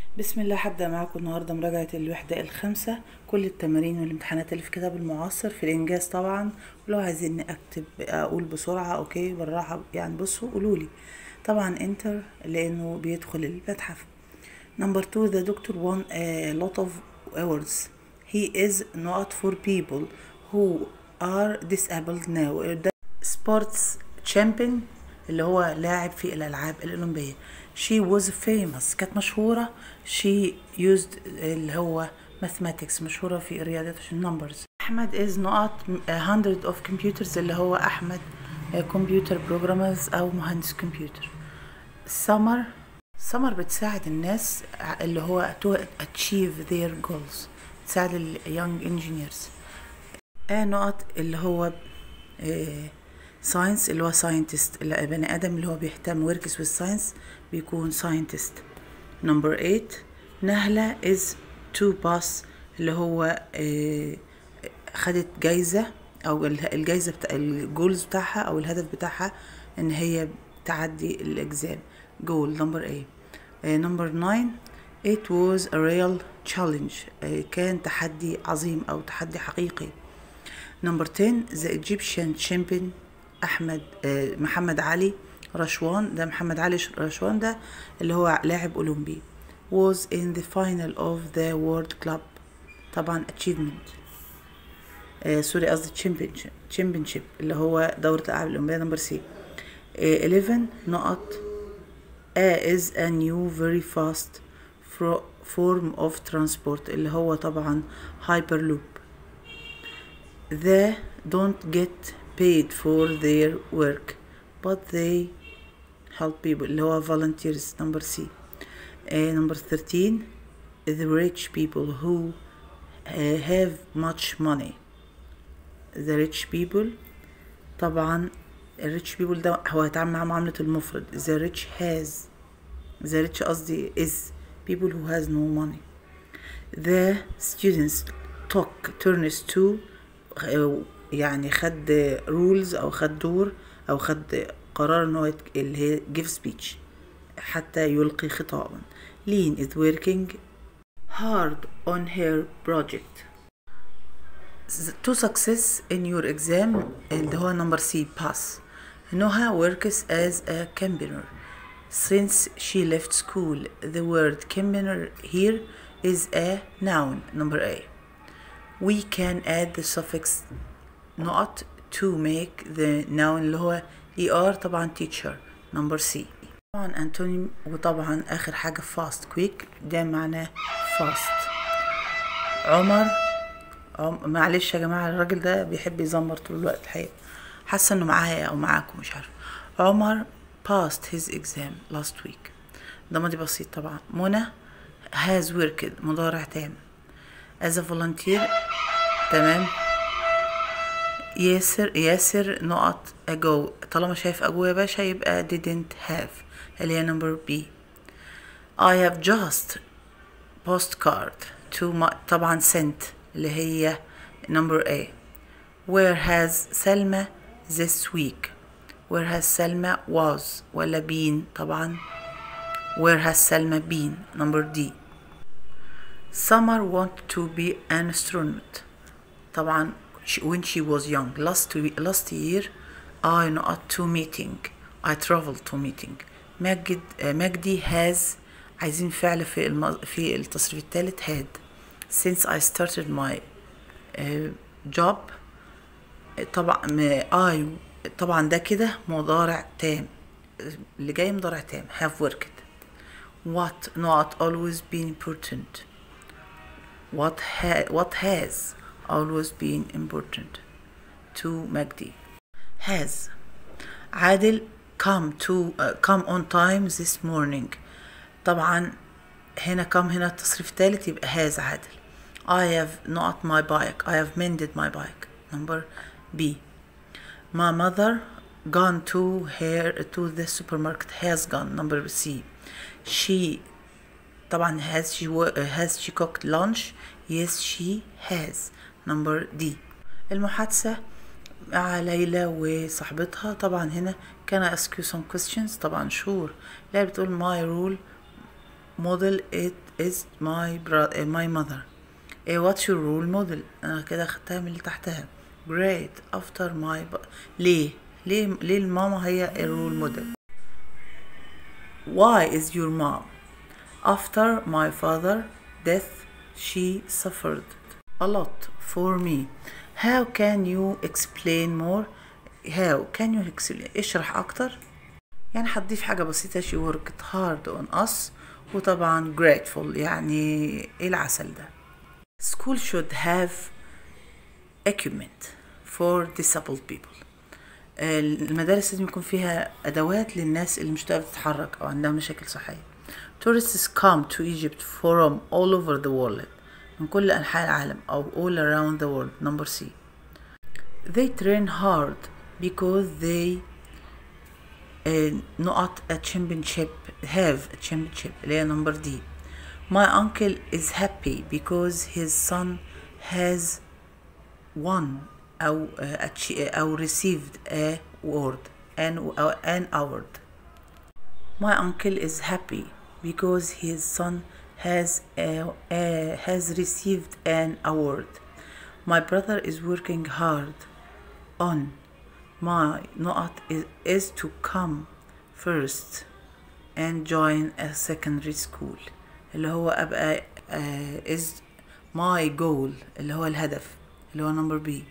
بسم الله هبدأ معاكم النهاردة مراجعة الوحدة الخامسة كل التمارين والامتحانات اللي في كتاب المعاصر في الإنجاز طبعا ولو عايزين أكتب أقول بسرعة أوكي بالراحة يعني بصوا قولولي طبعا انتر لأنه بيدخل المتحف Number two, the doctor won a lot of awards. He is not for people who are disabled now. ده sports champion اللي هو لاعب في الألعاب الأولمبية. She was famous كانت مشهورة. She used اللي هو mathematics مشهورة في رياضة numbers. أحمد is not a hundred of computers اللي هو أحمد كمبيوتر programmers أو مهندس كمبيوتر. Summer سمر بتساعد الناس اللي هو to achieve their goals تساعد ال young engineers آه نقط اللي هو ساينس اللي هو ساينتست البني آدم اللي هو بيهتم ويركس بالساينس بيكون ساينتست نمبر 8 نهلة is to pass اللي هو آه خدت جايزة أو الجايزة بتاع الجولز بتاعها أو الهدف بتاعها إن هي تعدي الإكزام goal number A uh, number nine it was a real challenge uh, كان تحدي عظيم أو تحدي حقيقي number 10 the Egyptian champion أحمد uh, محمد علي رشوان ده محمد علي رشوان ده اللي هو لاعب أولمبي was in the final of the world club طبعا achievement آه سوري قصدي championship championship اللي هو دورة الألعاب الأولمبية نمبر سي 11 نقط A is a new very fast form of transport اللي هو طبعا hyperloop they don't get paid for their work but they help people اللي هو volunteers number C uh, number 13 the rich people who uh, have much money the rich people طبعا الريتش بيبول ده هو هيتعامل مع معاملة المفرد the rich has the rich قصدي is people who has no money the students took turns to يعني خد rules أو خد دور أو خد قرار إن هو اللي هي give speech حتى يلقي خطابا Lean is working hard on her project to success in your exam اللي هو number C pass Noha works as a campaigner. Since she left school, the word campaigner here is a noun, number A. We can add the suffix not to make the noun اللي هو er طبعا teacher, number C. طبعا antonym وطبعا آخر حاجة fast quick ده معناه fast. عمر عم... معلش يا جماعة الراجل ده بيحب يزمر طول الوقت الحقيقة حاسه انه معايا او معاكم مش عارفه عمر passed his exam last week ده ماضي بسيط طبعا منى has worked مضارع تام as a volunteer تمام ياسر ياسر نقط ago طالما شايف ago يا باشا يبقى didn't have اللي هي number B I have just postcard to my طبعا sent اللي هي number A where has سلمى this week where has سلمى was ولا been طبعا where has سلمى been number D Summer wanted to be an astronaut طبعا when she was young last last year I not to meeting I traveled to meeting مجد مجدي has عايزين فعل في الم... في التصريف الثالث had since I started my uh, job طبعا I طبعا ده كده مضارع تام اللي جاي مضارع تام have worked what not always been important what ha what has always been important to مجدي has عادل come to uh, come on time this morning طبعا هنا come هنا التصريف الثالث يبقى has عادل I have not my bike I have mended my bike number B. My mother gone to her to the supermarket has gone. Number C. She طبعا has she has she cooked lunch? Yes she has. Number D. المحادثة مع ليلى وصاحبتها طبعا هنا can I ask you some questions طبعا sure لا بتقول my rule model it is my bro- uh, my mother uh, what's your role model انا كده خدتها من اللي تحتها great after my b- ليه ليه ليه الماما هي الرول موديل why is your mom after my father death she suffered a lot for me how can you explain more how can you explain اشرح اكتر يعني هتضيف حاجة بسيطة she worked hard on us وطبعا grateful يعني ايه العسل ده school should have equipment for disabled people المدارس لازم يكون فيها أدوات للناس اللي مش قادرة تتحرك أو عندها مشاكل صحية tourists come to Egypt from all over the world من كل أنحاء العالم أو all around the world number C they train hard because they uh, not a championship have a championship اللي هي number D my uncle is happy because his son has won أو uh, achi- أو received a award an, an award my uncle is happy because his son has a, a, has received an award my brother is working hard on my not is, is to come first and join a secondary school اللي هو أبقى uh, is my goal اللي هو الهدف اللي هو number B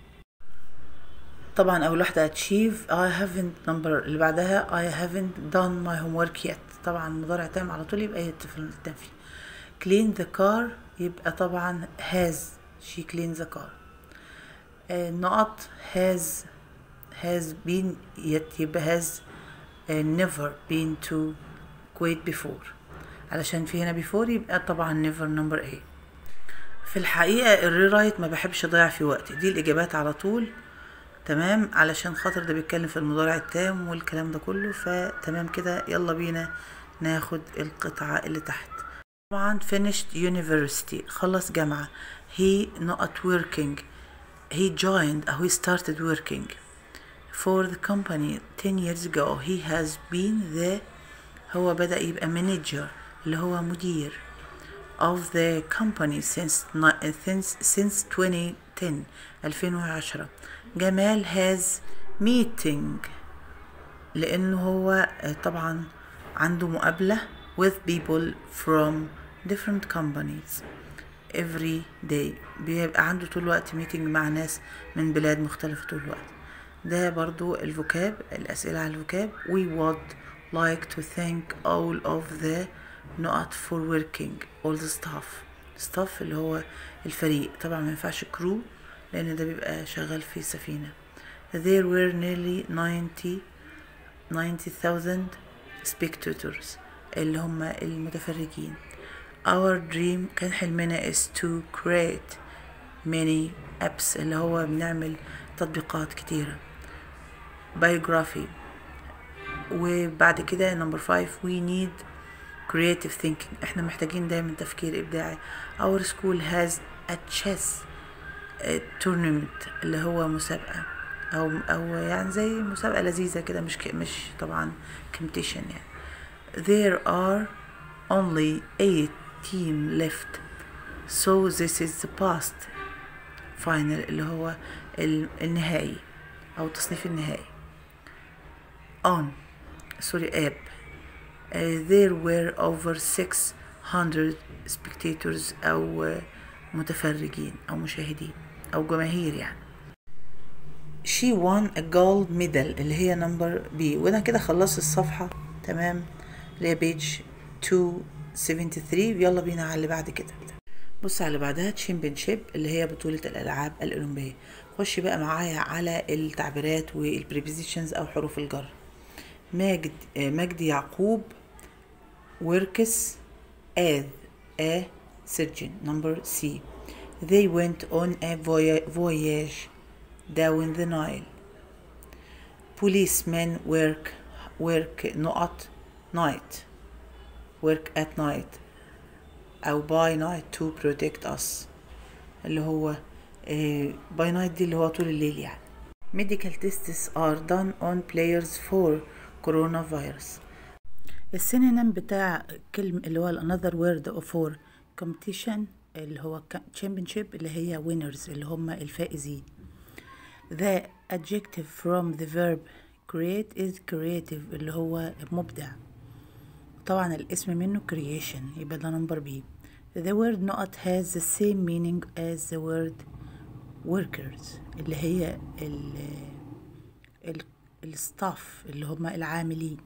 طبعا أول واحدة achieve I haven't number اللي بعدها I haven't done my homework yet طبعا مضارع تام على طول يبقى يتفل التنفي clean the car يبقى طبعا has she cleans the car uh, not has has been yet يبقى has uh, never been to Kuwait before علشان في هنا before يبقى طبعا never number A في الحقيقة الريرايت ما بحبش اضيع في وقت دي الإجابات على طول تمام علشان خاطر ده بيتكلم في المضارع التام والكلام ده كله فتمام كده يلا بينا ناخد القطعة اللي تحت طبعا finished university خلص جامعة he not working he joined أو he started working for the company 10 years ago he has been the هو بدأ يبقى manager اللي هو مدير of the company since since since 2010 2010 جمال has meeting لأنه هو طبعا عنده مقابلة with people from different companies every day بيبقى عنده طول الوقت meeting مع ناس من بلاد مختلفة طول الوقت ده برضو الفوكاب الأسئلة على الفوكاب we would like to thank all of the not for working all the staff staff اللي هو الفريق طبعا ما ينفعش crew لأن ده بيبقى شغال في سفينة there were nearly 90 90,000 spectators اللي هم المتفرجين our dream كان حلمنا is to create many apps اللي هو بنعمل تطبيقات كتيرة biography وبعد كده number five we need creative thinking احنا محتاجين دايما تفكير ابداعي our school has a chess tournament اللي هو مسابقة او او يعني زي مسابقة لذيذة كده مش مش طبعا competition يعني there are only eight team left so this is the past final اللي هو النهائي او التصنيف النهائي on sorry app uh, there were over 600 spectators او متفرجين او مشاهدين او جماهير يعني she won a gold medal اللي هي نمبر بي وانا كده خلصت الصفحة تمام اللي هي بيج 273 يلا بينا على اللي بعد كده بص على اللي بعدها تشامبيونشيب اللي هي بطولة الألعاب الأولمبية خش بقى معايا على التعبيرات والبريبوزيشنز أو حروف الجر ماجد مجدي يعقوب works as a surgeon number C they went on a voyage down the Nile policemen work work not night work at night أو by night to protect us اللي هو by night دي اللي هو طول الليل يعني medical tests are done on players for coronavirus السينونيم بتاع كلمة اللي هو another word for competition اللي هو championship اللي هي winners اللي هم الفائزين the adjective from the verb create is creative اللي هو مبدع طبعا الاسم منه creation يبقى ده نمبر بي the word not has the same meaning as the word workers اللي هي ال ال الستاف اللي هم العاملين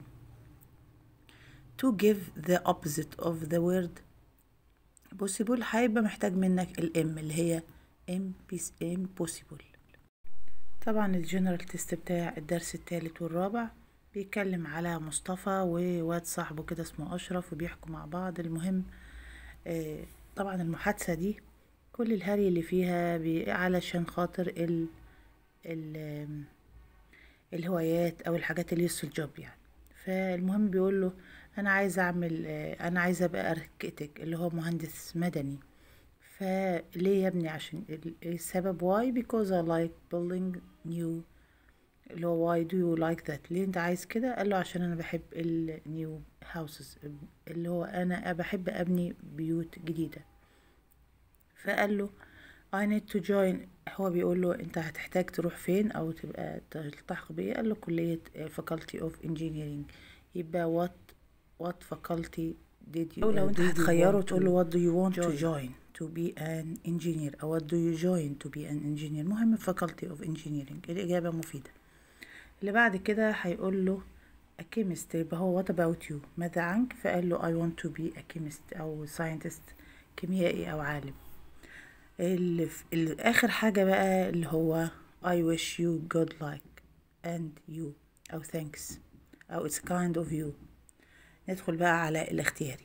to give the opposite of the word possible هيبقى محتاج منك الام اللي هي impossible طبعا الجنرال تيست بتاع الدرس الثالث والرابع بيتكلم على مصطفى وواد صاحبه كده اسمه اشرف وبيحكوا مع بعض المهم آه طبعا المحادثة دي كل الهري اللي فيها بي علشان خاطر ال ال الهوايات او الحاجات اللي يسوا الجوب يعني فالمهم بيقول له انا عايز اعمل انا عايز ابقى اركتك اللي هو مهندس مدني فليه يا ابني عشان السبب why because I like building new اللي هو why do you like that ليه انت عايز كده قال له عشان انا بحب ال new houses اللي هو انا بحب ابني بيوت جديدة فقال له I need to join هو بيقول له انت هتحتاج تروح فين او تبقى تلتحق بايه قال له كلية faculty of engineering يبقى what what faculty did you أو لو أنت هتخيره want تقول to له what do you want to join. join to be an engineer أو what do you join to be an engineer مهم faculty of engineering الإجابة مفيدة اللي بعد كده هيقول له a chemist يبقى هو what about you ماذا عنك فقال له I want to be a chemist أو scientist كيميائي أو عالم اللي في اللي آخر حاجة بقى اللي هو I wish you good luck and you أو thanks أو it's kind of you ندخل بقى على الاختياري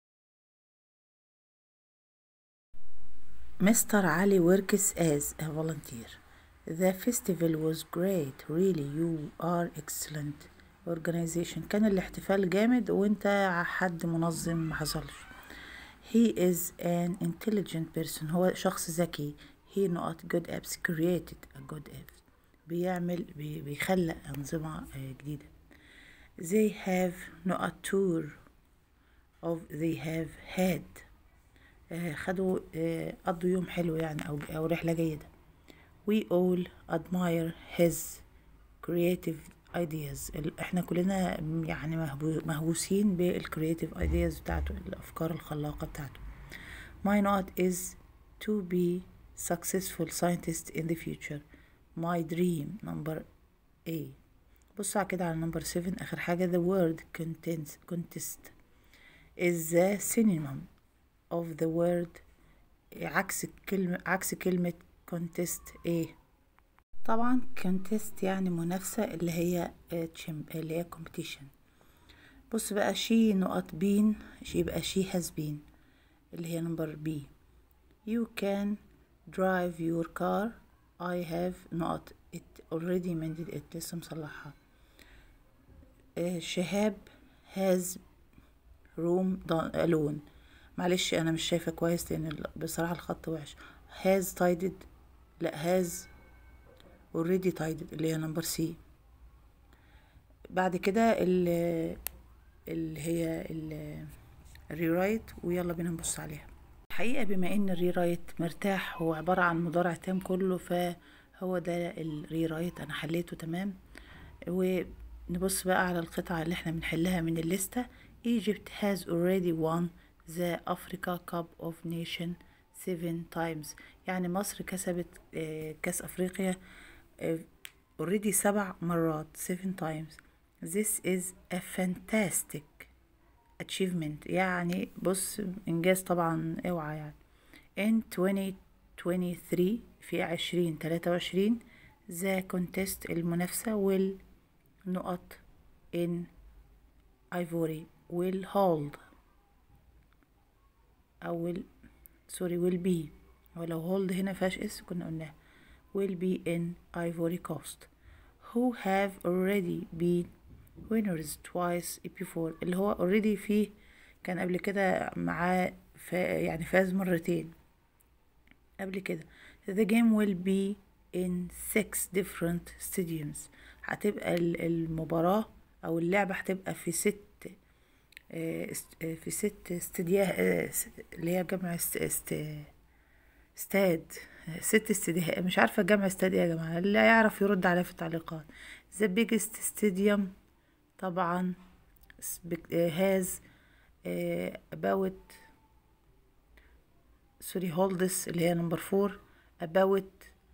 مستر علي works as a volunteer The festival was great really you are excellent organization كان الاحتفال جامد وانت حد منظم ما حصلش He is an intelligent person هو شخص ذكي He not good apps created a good apps بيعمل بي- بيخلق أنظمة آه، جديدة They have no a tour of they have had آه، خدوا آه، قضوا يوم حلو يعني أو أو رحلة جيدة We all admire his creative ideas ال- احنا كلنا يعني مهبو- مهووسين بالcreative ideas بتاعته الأفكار الخلاقة بتاعته My note is to be successful scientist in the future My dream number A بص على كده على نمبر 7 آخر حاجة the word contents contest is the synonym of the word عكس كلمة عكس كلمة contest ايه طبعا contest يعني منافسة اللي هي آه، تشم- اللي هي competition بص بقى she نقط been يبقى she has been اللي هي نمبر B you can drive your car I have نقط it already mended it لسه مصلحها آه، شهاب has room done alone معلش انا مش شايفه كويس لان ال- بصراحه الخط وحش has tidied لا has already tidied اللي هي نمبر سي بعد كده ال- اللي هي ال- الريرايت ويلا بينا نبص عليها الحقيقة بما ان الريرايت مرتاح هو عبارة عن مضارع تام كله فهو ده الريرايت انا حليته تمام ونبص بقى على القطعة اللي احنا بنحلها من الليستة Egypt has already won the Africa Cup of Nation seven times يعني مصر كسبت آه، كأس أفريقيا آه، already سبع مرات seven times This is a fantastic achievement يعني بص إنجاز طبعا اوعى يعني in 2023 في عشرين تلاتة وعشرين the contest المنافسة والنقط in ivory will hold أو will سوري will be ولو hold هنا فيهاش اس كنا قلناها will be in ivory coast who have already been winners twice before اللي هو already فيه كان قبل كده معاه فا يعني فاز مرتين قبل كده the game will be in six different stadiums هتبقى ال- المباراة أو اللعبة هتبقى في ست آه، است- آه، في ست استدياه آه، س- اللي هي جمع است... است... استاد آه، ست استدياه مش عارفة جمع استاد ايه يا جماعة اللي يعرف يرد عليا في التعليقات the biggest stadium طبعا spe- آه، has آه، about sorry holds اللي هي نمبر فور about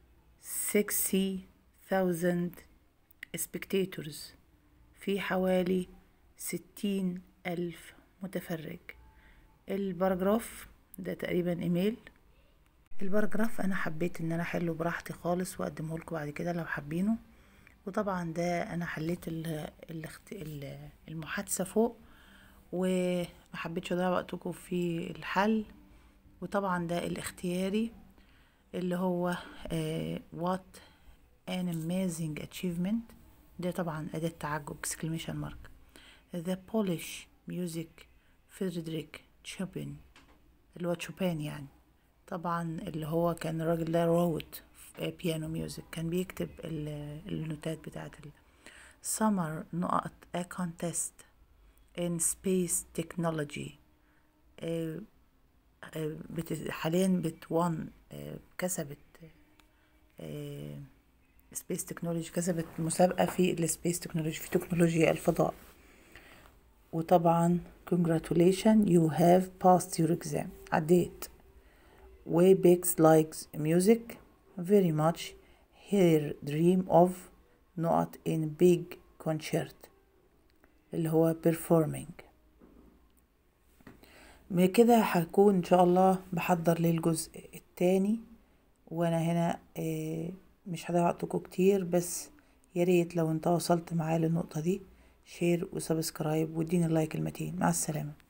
60,000 spectators في حوالي ستين ألف متفرج الباراجراف ده تقريبا ايميل الباراجراف انا حبيت ان انا احله براحتي خالص واقدمه لكم بعد كده لو حابينه وطبعا ده انا حليت ال- الاخت- ال- المحادثة فوق وما حبيتش اضيع وقتكم في الحل وطبعا ده الاختياري اللي هو آه, what an amazing achievement ده طبعا أداة تعجب exclamation mark the Polish music Friedrich Chopin اللي هو تشوبان يعني طبعا اللي هو كان الراجل ده روت بيانو ميوزك كان بيكتب ال- النوتات بتاعت ال summer نقط a contest in space technology آه، آه، بت- حاليا بتوان كسبت سبيس تكنولوجي كسبت مسابقة في السبيس تكنولوجي في تكنولوجيا الفضاء وطبعا congratulations you have passed your exam عديت Waybex likes music very much her dream of نقط in big concert اللي هو performing من كده هكون ان شاء الله بحضر للجزء التاني وانا هنا آه، مش هضيع وقتكم كتير بس يا ريت لو انت وصلت معايا للنقطة دي شير وسبسكرايب واديني اللايك المتين مع السلامة